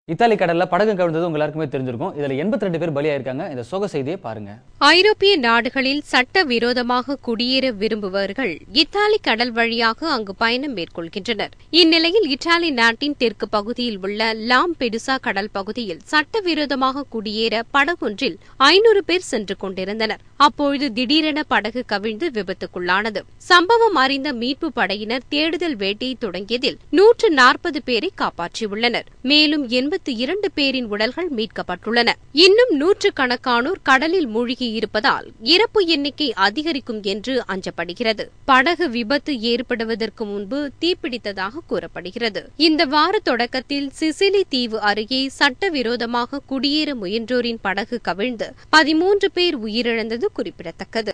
Italy கடல்ல படகு கவிழ்ந்தது உங்க எல்லாருக்குமே தெரிஞ்சிருக்கும் இதுல 82 பேர் பலியாயிருக்காங்க இந்த சோக செய்தியை பாருங்க ஐரோப்பிய நாடுகளில் சட்ட விரோதமாக குடியேற விரும்புபவர்கள் இத்தாலி கடல் வழியாக அங்கு பயணம் மேற்கொள்கின்றனர் இந்நிலையில் இத்தாலி நாட்டின் தெற்கு பகுதியில் உள்ள லாம் பெடுசா கடல் பகுதியில் சட்டவிரோதமாக குடியேற படகொன்றில் ஐநூறு பேர் சென்று கொண்டிருந்தனர் அப்பொழுது திடீரென படகு கவிழ்ந்து விபத்துக்குள்ளானது சம்பவம் அறிந்த மீட்பு படையினர் தேடுதல் வேட்டையை தொடங்கியதில் நூற்று நாற்பது பேரை காப்பாற்றியுள்ளனர் மேலும் எண்பத்தி இரண்டு பேரின் உடல்கள் மீட்கப்பட்டுள்ளன இன்னும் நூற்றுக்கணக்கானோர் கடலில் மூழ்கி இருப்பதால் இறப்பு எண்ணிக்கை அதிகரிக்கும் என்று அஞ்சப்படுகிறது படகு விபத்து ஏற்படுவதற்கு முன்பு தீப்பிடித்ததாக கூறப்படுகிறது இந்த வார தொடக்கத்தில் சிசிலி தீவு அருகே சட்டவிரோதமாக குடியேற முயன்றோரின் படகு கவிழ்ந்து பதிமூன்று பேர் உயிரிழந்தது குறிப்பிடத்தக்கது